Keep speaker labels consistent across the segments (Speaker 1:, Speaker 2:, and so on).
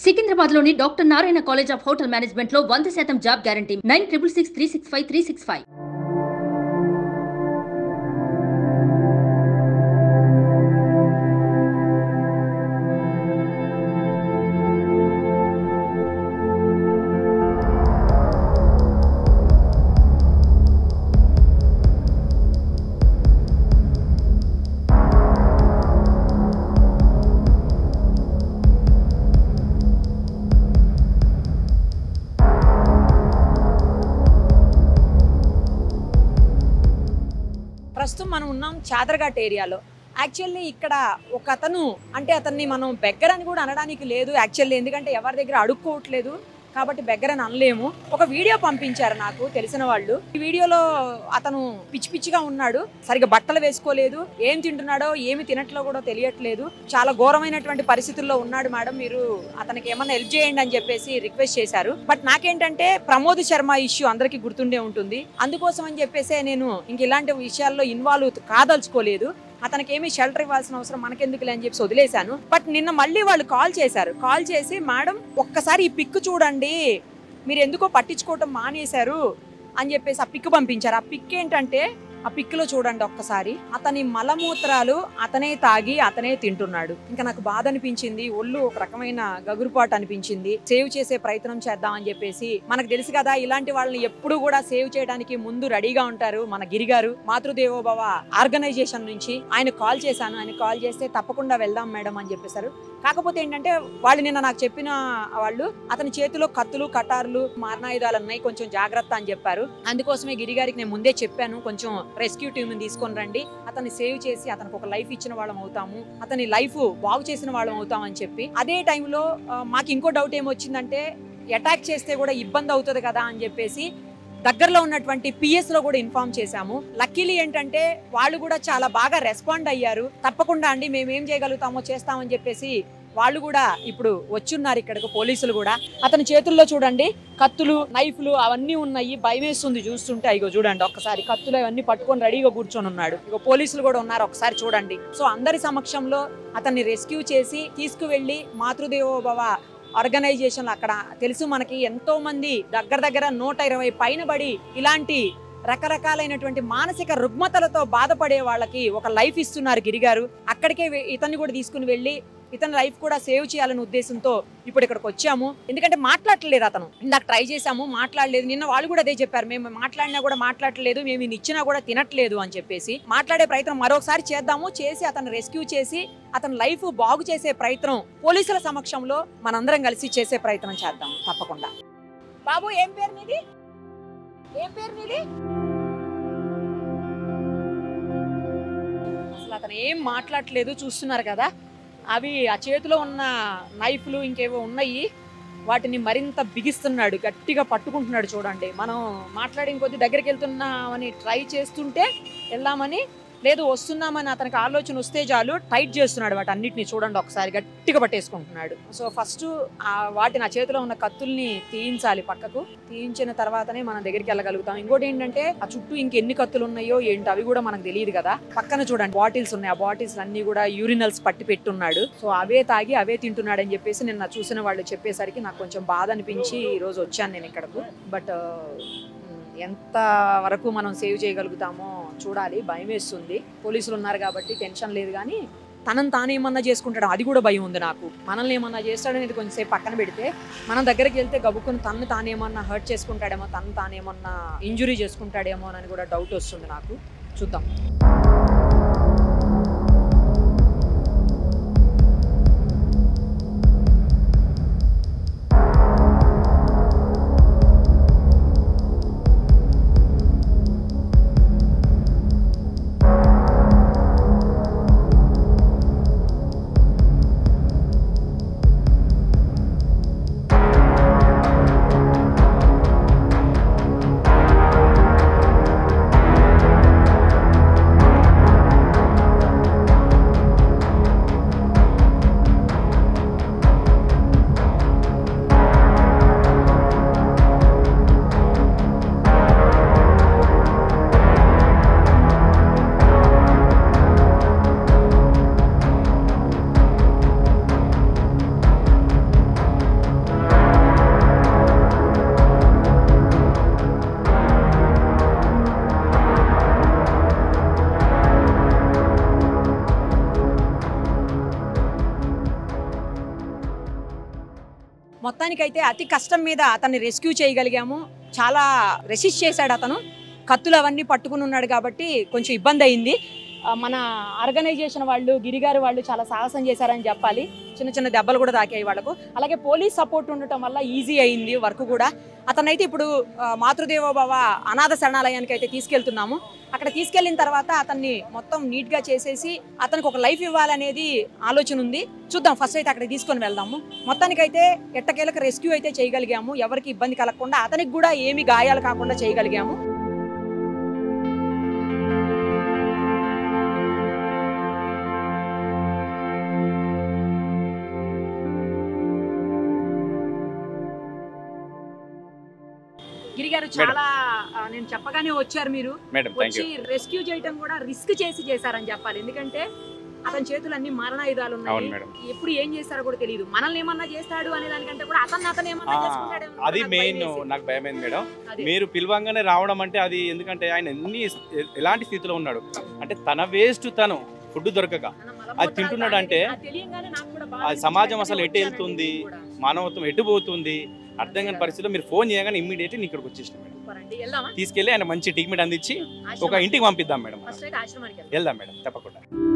Speaker 1: సికింద్రాబాద్ లోని doctor Narayana college of hotel management లో వంద శాతం job guarantee nine triple six three six five three six five
Speaker 2: ప్రస్తుతం మనం ఉన్నాం చాదరఘాట్ ఏరియాలో యాక్చువల్లీ ఇక్కడ ఒక అతను అంటే అతన్ని మనం బెగ్గర్ అని కూడా అనడానికి లేదు యాక్చువల్లీ ఎందుకంటే ఎవరి దగ్గర అడుక్కోవట్లేదు కాబట్టి బెగ్గర్ అని అనలేము ఒక వీడియో పంపించారు నాకు తెలిసిన వాళ్ళు ఈ వీడియోలో అతను పిచ్చి పిచ్చిగా ఉన్నాడు సరిగ్గా బట్టలు వేసుకోలేదు ఏం తింటున్నాడో ఏమి తినట్లో కూడా తెలియట్లేదు చాలా ఘోరమైనటువంటి పరిస్థితుల్లో ఉన్నాడు మేడం మీరు అతనికి ఏమన్నా హెల్ప్ చేయండి అని చెప్పేసి రిక్వెస్ట్ చేశారు బట్ నాకేంటంటే ప్రమోద్ శర్మ ఇష్యూ అందరికీ గుర్తుండే ఉంటుంది అందుకోసం అని చెప్పేసి నేను ఇంక ఇలాంటి విషయాల్లో ఇన్వాల్వ్ కాదలుచుకోలేదు అతనికి ఏమీ షెల్టర్ ఇవ్వాల్సిన అవసరం మనకెందుకులే అని చెప్పి వదిలేశాను బట్ నిన్న మళ్ళీ వాళ్ళు కాల్ చేశారు కాల్ చేసి మేడం ఒక్కసారి ఈ పిక్ చూడండి మీరు ఎందుకో పట్టించుకోవటం మానేశారు అని చెప్పేసి ఆ పిక్ పంపించారు ఆ పిక్ ఏంటంటే ఆ పిక్ లో చూడండి ఒక్కసారి అతని మలమూత్రాలు అతనే తాగి అతనే తింటున్నాడు ఇంకా నాకు బాధ అనిపించింది ఒళ్ళు ఒక రకమైన గగురుపాటు అనిపించింది సేవ్ చేసే ప్రయత్నం చేద్దాం అని చెప్పేసి మనకు తెలుసు కదా ఇలాంటి వాళ్ళని ఎప్పుడు కూడా సేవ్ చేయడానికి ముందు రెడీగా ఉంటారు మన గిరి గారు మాతృదేవోభవ ఆర్గనైజేషన్ నుంచి ఆయన కాల్ చేశాను ఆయన కాల్ చేస్తే తప్పకుండా వెళ్దాం మేడం అని చెప్పేశారు కాకపోతే ఏంటంటే వాళ్ళు నిన్న నాకు చెప్పిన వాళ్ళు అతని చేతిలో కత్తులు కటార్లు మారణాయుధాలు ఉన్నాయి కొంచెం జాగ్రత్త అని చెప్పారు అందుకోసమే గిరి గారికి నేను ముందే చెప్పాను కొంచెం రెస్క్యూ టీమ్ తీసుకొని రండి అతన్ని సేవ్ చేసి అతనికి ఒక లైఫ్ ఇచ్చిన వాళ్ళం అవుతాము అతని లైఫ్ బాగు చేసిన వాళ్ళం అవుతాం అని చెప్పి అదే టైంలో ఆ, మాకు ఇంకో డౌట్ ఏమొచ్చిందంటే అటాక్ చేస్తే కూడా ఇబ్బంది అవుతుంది కదా అని చెప్పేసి దగ్గరలో ఉన్నటువంటి పిఎస్ లో కూడా ఇన్ఫార్మ్ చేశాము లక్కీలీ ఏంటంటే వాళ్ళు కూడా చాలా బాగా రెస్పాండ్ అయ్యారు తప్పకుండా అండి మేము ఏం చేయగలుగుతామో చేస్తామని చెప్పేసి వాళ్ళు కూడా ఇప్పుడు వచ్చున్నారు ఇక్కడికి పోలీసులు కూడా అతని చేతుల్లో చూడండి కత్తులు నైఫ్లు అవన్నీ ఉన్నాయి భయం వేస్తుంది చూస్తుంటే ఇగో చూడండి ఒక్కసారి కత్తులు అవన్నీ పట్టుకొని రెడీగా కూర్చొని ఉన్నాడు ఇగో పోలీసులు కూడా ఉన్నారు ఒకసారి చూడండి సో అందరి సమక్షంలో అతన్ని రెస్క్యూ చేసి తీసుకువెళ్ళి మాతృదేవోభవ ఆర్గనైజేషన్ అక్కడ తెలుసు మనకి ఎంతో మంది దగ్గర దగ్గర నూట ఇరవై పైన పడి ఇలాంటి రకరకాలైనటువంటి మానసిక రుగ్మతలతో బాధపడే వాళ్ళకి ఒక లైఫ్ ఇస్తున్నారు గిరిగారు అక్కడికే వె- ఇతన్ని కూడా తీసుకుని వెళ్ళి ఇతని లైఫ్ కూడా సేవ్ చేయాలనే ఉద్దేశంతో ఇప్పుడు ఇక్కడికి వచ్చాము ఎందుకంటే మాట్లాడలేదు అతను ఇందాక ట్రై చేశాము మాట్లాడలేదు నిన్న వాళ్ళు కూడా అదే చెప్పారు మేము మాట్లాడినా కూడా మాట్లాడలేదు మేము ఈయన ఇచ్చినా కూడా తినట్లేదు అని చెప్పేసి మాట్లాడే ప్రయత్నం మరొకసారి చేద్దాము చేసి అతను రెస్క్యూ చేసి అతని లైఫ్ బాగు చేసే ప్రయత్నం పోలీసుల సమక్షంలో మనందరం కలిసి చేసే ప్రయత్నం చేద్దాం తప్పకుండా బాబు ఏం పేరు నీది ఏం పేరు నీది అసలు అతను ఏం మాట్లాడట్లేదు చూస్తున్నారు కదా అవి ఆ చేతిలో ఉన్న నైఫ్లు ఇంకేవో ఉన్నాయి వాటిని మరింత బిగిస్తున్నాడు గట్టిగా పట్టుకుంటున్నాడు చూడండి మనం మాట్లాడిన కొద్ది దగ్గరికి వెళ్తున్నామని ట్రై చేస్తుంటే వెళ్దామని లేదు వస్తున్నామని అతనికి ఆలోచన వస్తే చాలు టైట్ చేస్తున్నాడు వాటి అన్నిటిని చూడండి ఒకసారి గట్టిగా పట్టేసుకుంటున్నాడు సో ఫస్ట్ ఆ వాటి నా చేతిలో ఉన్న కత్తుల్ని తీయించాలి పక్కకు తీయించిన తర్వాతనే మనం దగ్గరికి వెళ్ళగలుగుతాం ఇంకోటి ఏంటంటే ఆ చుట్టూ ఇంకెన్ని కత్తులు ఉన్నాయో ఏంటో అవి కూడా మనకు తెలియదు కదా పక్కన చూడండి బాటిల్స్ ఉన్నాయి ఆ బాటిల్స్ అన్ని కూడా యూరినల్స్ పట్టి పెట్టున్నాడు సో అవే తాగి అవే తింటున్నాడు అని చెప్పేసి నిన్న చూసిన వాళ్ళు చెప్పేసరికి నాకు కొంచెం బాధ అనిపించి ఈ రోజు వచ్చాను నేను ఇక్కడకు బట్ ఎంత వరకు మనం సేవ్ చేయగలుగుతామో చూడాలి భయం వేస్తుంది పోలీసులు ఉన్నారు కాబట్టి టెన్షన్ లేదు కానీ తనని తాను ఏమన్నా చేసుకుంటాడు అది కూడా భయం ఉంది నాకు మనల్ని ఏమన్నా చేస్తాడనేది కొంచెంసేపు పక్కన పెడితే మనం దగ్గరికి వెళ్తే గబుక్కుని తను తానేమన్నా హర్ట్ చేసుకుంటాడేమో తను తానేమన్నా ఇంజురీ చేసుకుంటాడేమో అని కూడా డౌట్ వస్తుంది నాకు చూద్దాం మొత్తానికైతే అతి కష్టం మీద అతన్ని రెస్క్యూ చేయగలిగాము చాలా రెసిస్ట్ చేశాడు అతను కత్తులు అవన్నీ పట్టుకుని ఉన్నాడు కాబట్టి కొంచెం ఇబ్బంది అయింది ఆ, మన ఆర్గనైజేషన్ వాళ్ళు గిరిగారు వాళ్ళు చాలా సాహసం చేశారని చెప్పాలి చిన్న చిన్న దెబ్బలు కూడా తాకాయి వాళ్ళకు అలాగే పోలీస్ సపోర్ట్ ఉండటం వల్ల ఈజీ అయింది వర్క్ కూడా అతనైతే ఇప్పుడు ఆ, మాతృదేవోభవ అనాథ శరణాలయానికి అయితే తీసుకెళ్తున్నాము అక్కడ తీసుకెళ్లిన తర్వాత అతన్ని మొత్తం నీట్గా చేసేసి అతనికి ఒక లైఫ్ ఇవ్వాలనేది ఆలోచన ఉంది చూద్దాం ఫస్ట్ అయితే అక్కడ తీసుకొని వెళ్దాము మొత్తానికైతే ఎట్టకేలకు రెస్క్యూ అయితే చేయగలిగాము ఎవరికి ఇబ్బంది కలగకుండా అతనికి కూడా ఏమి గాయాలు కాకుండా చేయగలిగాము గిరిగారు చాలా ఆ, నేను చెప్పగానే వచ్చారు మీరు
Speaker 3: మేడం థ్యాంక్
Speaker 2: వచ్చి
Speaker 3: యూ
Speaker 2: రెస్క్యూ చేయటం కూడా రిస్క్ చేసి చేశారని చెప్పాలి ఎందుకంటే అతని చేతులు అన్ని మరణాయుధాలు
Speaker 3: అవును
Speaker 2: ఉన్నాయి
Speaker 3: మేడం
Speaker 2: ఎప్పుడు ఏం చేస్తారో కూడా తెలియదు మనల్ని ఏమన్నా చేస్తాడు అనే దానికంటే కూడా అతను అతను ఏమన్నా
Speaker 3: ఆ,
Speaker 2: చేసుకుంటాడేమో
Speaker 3: అది
Speaker 2: నాకు
Speaker 3: మెయిన్
Speaker 2: భయమేసింది.
Speaker 3: నాకు భయమైంది మేడం
Speaker 2: అదే.
Speaker 3: మీరు పిలవంగానే రావడం అంటే అది ఎందుకంటే ఆయన ఎన్ని ఎలాంటి స్థితిలో ఉన్నాడు అంటే తన వేస్ట్ తను ఫుడ్ దొరకక
Speaker 2: అన్న మలమూత్రాలు
Speaker 3: అది తింటున్నాడు అంటే
Speaker 2: ఆ తెలియంగానే నాకు కూడా బాధ
Speaker 3: ఆ సమాజం
Speaker 2: అనిపించింది.
Speaker 3: అసలు ఎటు
Speaker 2: వచ్చానండి
Speaker 3: వెళ్తుంది?
Speaker 2: నేను కూడా.
Speaker 3: మానవత్వం ఎటు పోతుంది అర్థం కాని పరిస్థితిలో మీరు ఫోన్ చేయగానే ఇమ్మీడియట్ నేను ఇక్కడికి వచ్చేసిన మేడం
Speaker 2: సూపర్ అండి. వెళ్దామా?
Speaker 3: తీసుకెళ్ళి ఆయన మంచి ట్రీట్మెంట్ అందించి ఒక
Speaker 2: ఆశ్రమానికి.
Speaker 3: ఇంటికి పంపిద్దాం మేడం
Speaker 2: ఫస్ట్ అయితే ఆశ్రమానికి వెళ్దాం.
Speaker 3: వెళ్దాం మేడం తప్పకుండా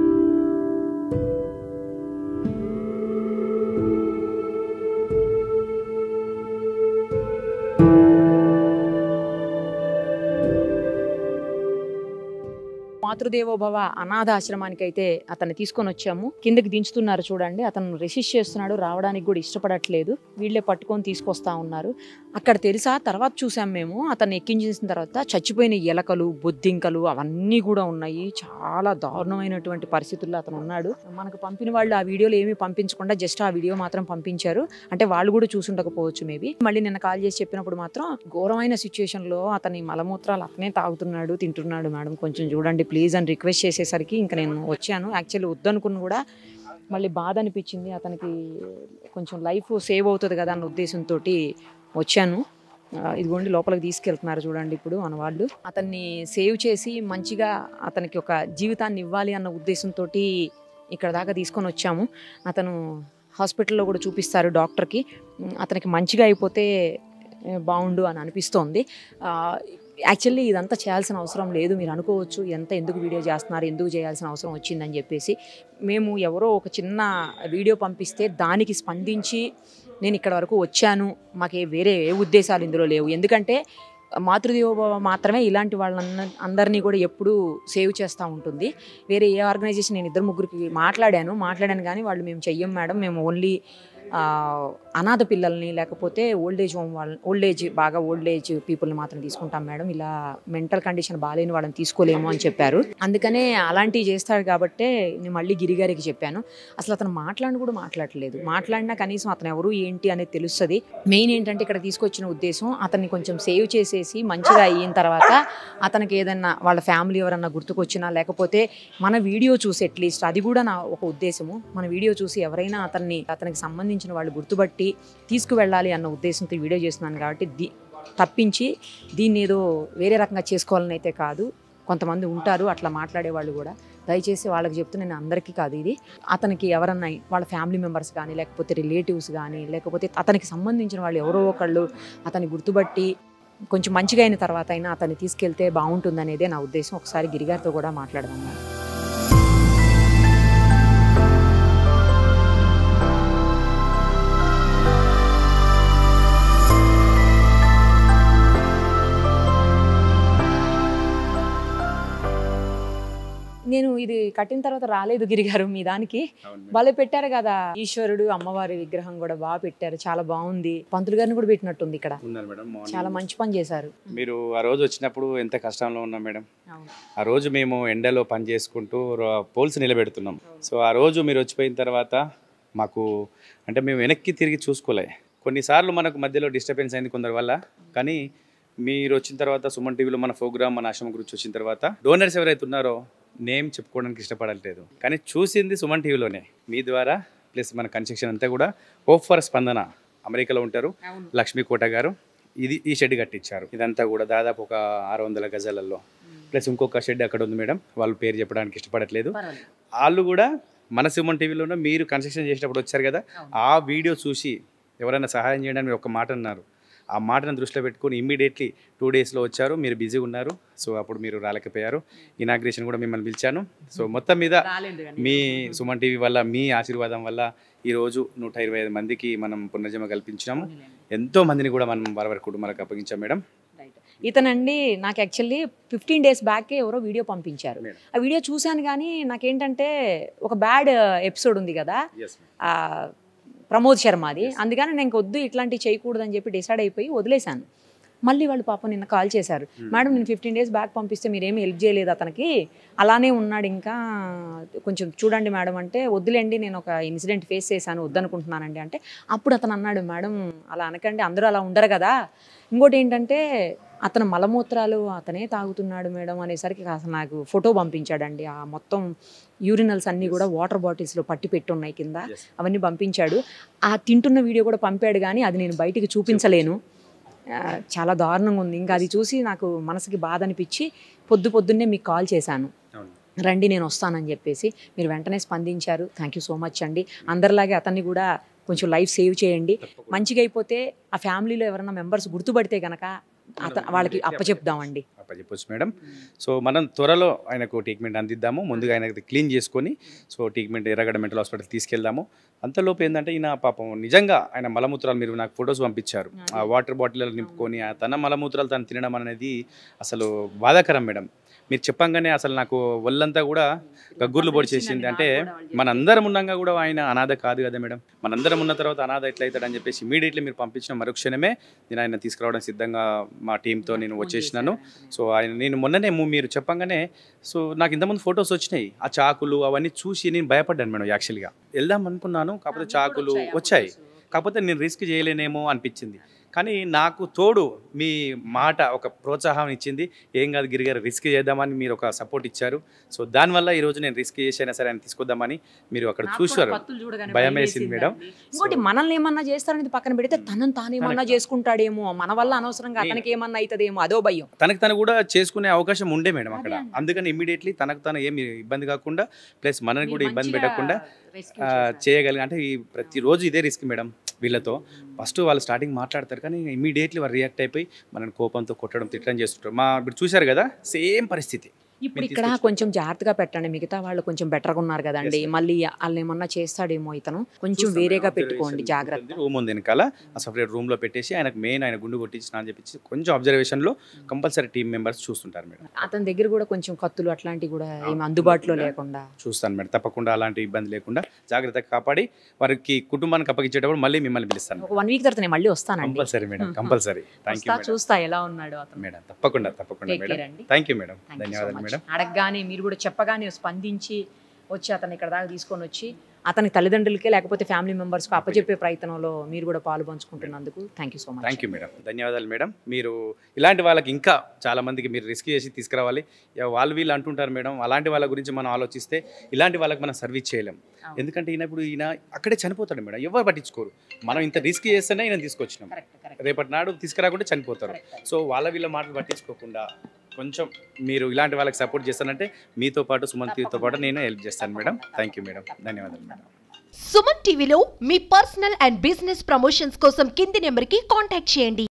Speaker 2: మాతృదేవోభవ అనాథాశ్రమానికి అయితే అతన్ని తీసుకొని వచ్చాము కిందకి దించుతున్నారు చూడండి అతను రెసిస్ట్ చేస్తున్నాడు రావడానికి కూడా ఇష్టపడట్లేదు వీళ్ళే పట్టుకొని తీసుకొస్తా ఉన్నారు అక్కడ తెలుసా తర్వాత చూసాం మేము అతన్ని ఎక్కించేసిన తర్వాత చచ్చిపోయిన ఎలకలు బొద్దింకలు అవన్నీ కూడా ఉన్నాయి చాలా దారుణమైనటువంటి పరిస్థితుల్లో అతను ఉన్నాడు మనకు పంపిన వాళ్ళు ఆ వీడియోలు ఏమీ పంపించకుండా జస్ట్ ఆ వీడియో మాత్రం పంపించారు అంటే వాళ్ళు కూడా చూసుండకపోవచ్చు మేబీ మళ్ళీ నిన్న కాల్ చేసి చెప్పినప్పుడు మాత్రం ఘోరమైన సిచ్యుయేషన్ లో అతని మలమూత్రాలు అతనే తాగుతున్నాడు తింటున్నాడు మేడం కొంచెం చూడండి ప్లీజ్ అని రిక్వెస్ట్ చేసేసరికి ఇంకా నేను వచ్చాను యాక్చువల్లీ వద్దనుకున్న కూడా మళ్ళీ బాధ అనిపించింది అతనికి కొంచెం లైఫ్ సేవ్ అవుతుంది కదా అన్న ఉద్దేశంతో వచ్చాను ఆ, ఇదిగోండి లోపలికి తీసుకెళ్తున్నారు చూడండి ఇప్పుడు మన వాళ్ళు అతన్ని సేవ్ చేసి మంచిగా అతనికి ఒక జీవితాన్ని ఇవ్వాలి అన్న ఉద్దేశంతో ఇక్కడ దాకా తీసుకొని వచ్చాము అతను హాస్పిటల్లో కూడా చూపిస్తారు డాక్టర్కి ఉమ్, అతనికి మంచిగా అయిపోతే ఏ, బాగుండు అని అనిపిస్తోంది యాక్చువల్లీ ఇదంతా చేయాల్సిన అవసరం లేదు మీరు అనుకోవచ్చు ఎంత ఎందుకు వీడియో చేస్తున్నారు ఎందుకు చేయాల్సిన అవసరం వచ్చిందని చెప్పేసి మేము ఎవరో ఒక చిన్న వీడియో పంపిస్తే దానికి స్పందించి నేను ఇక్కడ వరకు వచ్చాను మాకే వేరే ఏ ఉద్దేశాలు ఇందులో లేవు ఎందుకంటే మాతృదేవోభవ మాత్రమే ఇలాంటి వాళ్ళన్న అందరినీ కూడా ఎప్పుడూ సేవ్ చేస్తూ ఉంటుంది వేరే ఏ ఆర్గనైజేషన్ నేను ఇద్దరు ముగ్గురికి మాట్లాడాను మాట్లాడాను కానీ వాళ్ళు మేము చెయ్యం మేడం మేము ఓన్లీ ఆ, అనాథ పిల్లల్ని లేకపోతే ఓల్డ్ ఏజ్ హోమ్ వాళ్ళ ఓల్డ్ ఏజ్ బాగా ఓల్డ్ ఏజ్ పీపుల్ని మాత్రం తీసుకుంటాం మేడం ఇలా మెంటల్ కండిషన్ బాగాలేని వాళ్ళని తీసుకోలేము అని చెప్పారు అందుకనే అలాంటివి చేస్తాడు కాబట్టే నేను మళ్ళీ గిరిగారికి చెప్పాను అసలు అతను మాట్లాడిన కూడా మాట్లాడలేదు మాట్లాడినా కనీసం అతను ఎవరు ఏంటి అనేది తెలుస్తుంది మెయిన్ ఏంటంటే ఇక్కడ తీసుకొచ్చిన ఉద్దేశం అతన్ని కొంచెం సేవ్ చేసేసి మంచిగా అయిన తర్వాత అతనికి ఏదన్నా వాళ్ళ ఫ్యామిలీ ఎవరన్నా గుర్తుకొచ్చినా లేకపోతే మన వీడియో చూసి అట్లీస్ట్ అది కూడా నా ఒక ఉద్దేశము మన వీడియో చూసి ఎవరైనా అతన్ని అతనికి సంబంధించిన వాళ్ళు గుర్తుపట్టి తీసుకువెళ్ళాలి అన్న ఉద్దేశంతో ఈ వీడియో చేస్తున్నాను కాబట్టి దీ తప్పించి దీన్ని ఏదో వేరే రకంగా చేసుకోవాలని అయితే కాదు కొంతమంది ఉంటారు అట్లా మాట్లాడే వాళ్ళు కూడా దయచేసి వాళ్ళకి చెప్తే నేను అందరికీ కాదు ఇది అతనికి ఎవరన్నా వాళ్ళ ఫ్యామిలీ మెంబర్స్ కానీ లేకపోతే రిలేటివ్స్ కానీ లేకపోతే అతనికి సంబంధించిన వాళ్ళు ఎవరో ఒకళ్ళు అతన్ని గుర్తుపట్టి కొంచెం మంచిగా అయిన తర్వాత అయినా అతన్ని తీసుకెళ్తే బాగుంటుందనేదే నా ఉద్దేశం ఒకసారి గిరిగారితో కూడా మాట్లాడదాం మేడం. నేను ఇది కట్టిన తర్వాత రాలేదు గిరిగారు మీ దానికి భలే పెట్టారు కదా ఈశ్వరుడు అమ్మవారి విగ్రహం కూడా బాగా పెట్టారు చాలా బాగుంది పంతులు గారిని కూడా పెట్టినట్టుంది ఇక్కడ
Speaker 3: ఉన్నారు మేడం మార్నింగ్.
Speaker 2: చాలా మంచి పని చేశారు
Speaker 3: మీరు ఆ రోజు వచ్చినప్పుడు ఎంత కష్టంలో ఉన్నాం మేడం
Speaker 2: అవును.
Speaker 3: ఆ రోజు మేము ఎండలో పని చేసుకుంటూ ర- పోల్స్ నిలబెడుతున్నాం సో ఆ రోజు మీరు వచ్చిపోయిన తర్వాత మాకు అంటే మేము వెనక్కి తిరిగి చూసుకోలే కొన్నిసార్లు మనకు మధ్యలో డిస్టర్బెన్స్ అయింది కొందరి వల్ల కానీ మీరు వచ్చిన తర్వాత సుమన్ టీవీలో మన ప్రోగ్రామ్ మన ఆశ్రమం గురించి వచ్చిన తర్వాత డోనర్స్ ఎవరైతే ఉన్నారో నేమ్ చెప్పుకోవడానికి ఇష్టపడట్లేదు కానీ చూసింది సుమన్ టీవీలోనే మీ ద్వారా ప్లస్ మన కన్స్ట్రక్షన్ అంతా కూడా హోప్ ఫర్ స్పందన అమెరికాలో ఉంటారు లక్ష్మీ కోట గారు ఇది ఈ షెడ్ కట్టించారు ఇదంతా కూడా దాదాపు ఒక ఆరు వందల గజాలలో ప్లస్ ఇంకొక షెడ్ అక్కడ ఉంది మేడం వాళ్ళు పేరు చెప్పడానికి ఇష్టపడట్లేదు వాళ్ళు కూడా మన సుమన్ టీవీలోనే మీరు కన్స్ట్రక్షన్ చేసేటప్పుడు వచ్చారు కదా ఆ వీడియో చూసి ఎవరైనా సహాయం చేయడానికి మీరు ఒక మాట అన్నారు ఆ మాటను దృష్టిలో పెట్టుకొని ఇమ్మీడియట్లీ టూ డేస్లో వచ్చారు మీరు బిజీగా ఉన్నారు సో అప్పుడు మీరు రాలేకపోయారు ఇనాగ్రేషన్ కూడా మిమ్మల్ని పిలిచాను సో మొత్తం మీద మీ సుమన్ టీవీ వల్ల మీ ఆశీర్వాదం వల్ల ఈరోజు నూట ఇరవై ఐదు మందికి మనం పునర్జన్మ కల్పించాము ఎంతో మందిని కూడా మనం వారి కుటుంబాలకు అప్పగించాం మేడం
Speaker 2: ఇతనండి నాకు యాక్చువల్లీ ఫిఫ్టీన్ డేస్ బ్యాక్ ఎవరో వీడియో పంపించారు
Speaker 3: మేడం.
Speaker 2: ఆ వీడియో చూశాను కానీ నాకేంటంటే ఒక బ్యాడ్ ఎపిసోడ్ ఉంది కదా ఆ, ప్రమోద్ శర్మది అందుకని నేను ఇంక వద్దు ఇట్లాంటివి చేయకూడదని చెప్పి డిసైడ్ అయిపోయి వదిలేశాను మళ్ళీ వాళ్ళు పాపం నిన్న కాల్ చేశారు మేడం నేను ఫిఫ్టీన్ డేస్ బ్యాక్ పంపిస్తే మీరేమీ హెల్ప్ చేయలేదు అతనికి అలానే ఉన్నాడు ఇంకా కొంచెం చూడండి మేడం అంటే వద్దులేండి నేను ఒక ఇన్సిడెంట్ ఫేస్ చేశాను వద్దనుకుంటున్నానండి అంటే అప్పుడు అతను అన్నాడు మేడం అలా అనకండి అందరూ అలా ఉండరు కదా ఇంకోటి ఏంటంటే అతను మలమూత్రాలు అతనే తాగుతున్నాడు మేడం అనేసరికి అసలు నాకు ఫోటో పంపించాడండి ఆ మొత్తం యూరినల్స్ అన్నీ కూడా వాటర్ బాటిల్స్లో పట్టి పెట్టి ఉన్నాయి కింద
Speaker 3: Yes.
Speaker 2: అవన్నీ పంపించాడు ఆ తింటున్న వీడియో కూడా పంపాడు కానీ అది నేను బయటికి చూపించలేను ఆ, చాలా దారుణంగా ఉంది ఇంకా అది చూసి నాకు మనసుకి బాధ అనిపించి పొద్దు పొద్దున్నే మీకు కాల్ చేశాను
Speaker 3: అవును
Speaker 2: రండి నేను వస్తానని చెప్పేసి మీరు వెంటనే స్పందించారు థ్యాంక్ యూ సో మచ్ అండి అందరిలాగే అతన్ని కూడా కొంచెం లైఫ్ సేవ్ చేయండి మంచిగా అయిపోతే ఆ ఫ్యామిలీలో ఎవరైనా మెంబర్స్ గుర్తుపడితే కనుక అత వాళ్ళకి అప్పచెప్దామండి
Speaker 3: చెప్పొచ్చు మేడం సో మనం త్వరలో ఆయనకు ట్రీట్మెంట్ అందిద్దాము ముందుగా ఆయనకి క్లీన్ చేసుకొని so treatment Erragadda mental hospital తీసుకెళ్దాము అంతలోపు ఏంటంటే ఈయన పాపం నిజంగా ఆయన మలమూత్రాలు మీరు నాకు ఫొటోస్ పంపించారు ఆ వాటర్ బాటిల్ నింపుకొని ఆ తన మలమూత్రాలు తను తినడం అనేది అసలు బాధాకరం మేడం మీరు చెప్పంగానే అసలు నాకు ఒళ్ళంతా కూడా గగ్గుర్లు పొడి చేసింది అంటే మనందరం ఉన్నాగా కూడా ఆయన అనాథ కాదు కదా మేడం మనందరం ఉన్న తర్వాత అనాథ ఎట్లయితాడని చెప్పేసి ఇమీడియట్లీ మీరు పంపించిన మరుక్షణమే నేను ఆయన తీసుకురావడం సిద్ధంగా మా టీంతో నేను వచ్చేసినాను సో ఆయన నేను మొన్ననే ము- మీరు చెప్పంగానే సో నాకు ఇంతకుముందు ఫొటోస్ వచ్చినాయి ఆ చాకులు అవన్నీ చూసి నేను భయపడ్డాను మేడం యాక్చువల్గా వెళ్దాం అనుకున్నాను కాకపోతే చాకులు వచ్చాయి కాకపోతే నేను రిస్క్ చేయలేనేమో అనిపించింది కానీ నాకు తోడు మీ మాట ఒక ప్రోత్సాహం ఇచ్చింది ఏం కాదు గిరిగారు రిస్క్ చేద్దామని మీరు ఒక సపోర్ట్ ఇచ్చారు సో దానివల్ల ఈరోజు నేను రిస్క్ చేసైనా సరే ఆయన తీసుకొద్దామని మీరు అక్కడ చూశారు భయం వేసింది మేడం.
Speaker 2: ఇంకోటి మనల్ని ఏమన్నా చేస్తారనేది పక్కన పెడితే తనని తానేమన్నా చేసుకుంటాడేమో మన వల్ల అనవసరంగా అతనికి ఏమన్నా అవుతుందేమో అదో భయం
Speaker 3: తనకు తను కూడా చేసుకునే అవకాశం ఉండే మేడం అక్కడ అందుకని ఇమీడియట్లీ తనకు తను ఏమి ఇబ్బంది కాకుండా ప్లస్ మనని కూడా ఇబ్బంది పెట్టకుండా ఆ, చేయగలిగి అంటే ఈ ప్రతిరోజు ఇదే రిస్క్ మేడం వీళ్ళతో ఫస్ట్ వాళ్ళు స్టార్టింగ్ మాట్లాడతారు కానీ ఇమీడియట్లీ వాళ్ళు రియాక్ట్ అయిపోయి మనని కోపంతో కొట్టడం తిట్టడం చేస్తుంటారు మా ఇప్పుడు చూశారు కదా సేమ్ పరిస్థితి
Speaker 2: ఇప్పుడు
Speaker 3: మేము
Speaker 2: ఇక్కడ
Speaker 3: తీసుకొచ్చాం.
Speaker 2: కొంచెం జాగ్రత్తగా పెట్టండి మిగతా వాళ్ళు కొంచెం బెటర్గా ఉన్నారు కదండి మళ్ళీ వాళ్ళు ఏమన్నా చేస్తాడేమో ఇతను కొంచెం వేరేగా పెట్టుకోండి జాగ్రత్త
Speaker 3: రూమ్ ఉంది వెనకాల ఆ సపరేట్ రూమ్ లో పెట్టేసి ఆయనకు మెయిన్ ఆయన గుండు కొట్టించిన అని చెప్పి కొంచెం అబ్జర్వేషన్ లో కంపల్సరీ టీమ్ మెంబర్స్ చూస్తుంటారు మేడం
Speaker 2: అతని దగ్గర కూడా కొంచెం కత్తులు అట్లాంటివి కూడా ఏమి అందుబాటులో లేకుండా
Speaker 3: చూస్తాను మేడం తప్పకుండా అలాంటి ఇబ్బంది లేకుండా జాగ్రత్తగా కాపాడి వారికి కుటుంబానికి అప్పగించేటప్పుడు మళ్ళీ మిమ్మల్ని పిలుస్తాను
Speaker 2: ఒక వన్ వీక్ తర్వాత నేను మళ్ళీ వస్తానండి
Speaker 3: compulsory madam compulsory thank you
Speaker 2: వస్తా
Speaker 3: మేడం
Speaker 2: చూస్తా ఎలా ఉన్నాడు అతను
Speaker 3: మేడం తప్పకుండా తప్పకుండా
Speaker 2: Take
Speaker 3: మేడం
Speaker 2: care అండి.
Speaker 3: Thank you madam
Speaker 2: Thank you so
Speaker 3: ధన్యవాదాలు
Speaker 2: much.
Speaker 3: మేడం
Speaker 2: అడగగానే మీరు కూడా చెప్పగానే స్పందించి వచ్చి అతను ఇక్కడ దాకా తీసుకొని వచ్చి అతని తల్లిదండ్రులకే లేకపోతే ఫ్యామిలీ మెంబర్స్కి అప్పచెప్పే ప్రయత్నంలో మీరు కూడా పాలు పంచుకుంటున్నందుకు thank you so much
Speaker 3: thank you madam ధన్యవాదాలు మేడం మీరు ఇలాంటి వాళ్ళకి ఇంకా చాలా మందికి మీరు రిస్క్ చేసి తీసుకురావాలి ఇక వాళ్ళు వీళ్ళు అంటుంటారు మేడం అలాంటి వాళ్ళ గురించి మనం ఆలోచిస్తే ఇలాంటి వాళ్ళకి మనం సర్వీస్ చేయలేం
Speaker 2: అవును.
Speaker 3: ఎందుకంటే ఈయన ఇప్పుడు ఈయన అక్కడే చనిపోతాడు మేడం ఎవరు పట్టించుకోరు మనం ఇంత రిస్క్ చేస్తేనే ఈయన తీసుకొచ్చినాం
Speaker 2: కరెక్ట్ కరెక్ట్
Speaker 3: రేపటి నాడు తీసుకురాకుంటే చనిపోతారు సో వాళ్ళ వీళ్ళ మాటలు పట్టించుకోకుండా కొంచెం మీరు ఇలాంటి వాళ్ళకి సపోర్ట్ చేస్తానంటే మీతో పాటు సుమంత్తో పాటు నేను హెల్ప్ చేస్తాను మేడం థ్యాంక్ యూ మేడం ధన్యవాదాలు మేడం
Speaker 4: సుమన్ టీవీలో మీ పర్సనల్ అండ్ బిజినెస్ ప్రమోషన్స్ కోసం కింది నెంబర్కి కాంటాక్ట్ చేయండి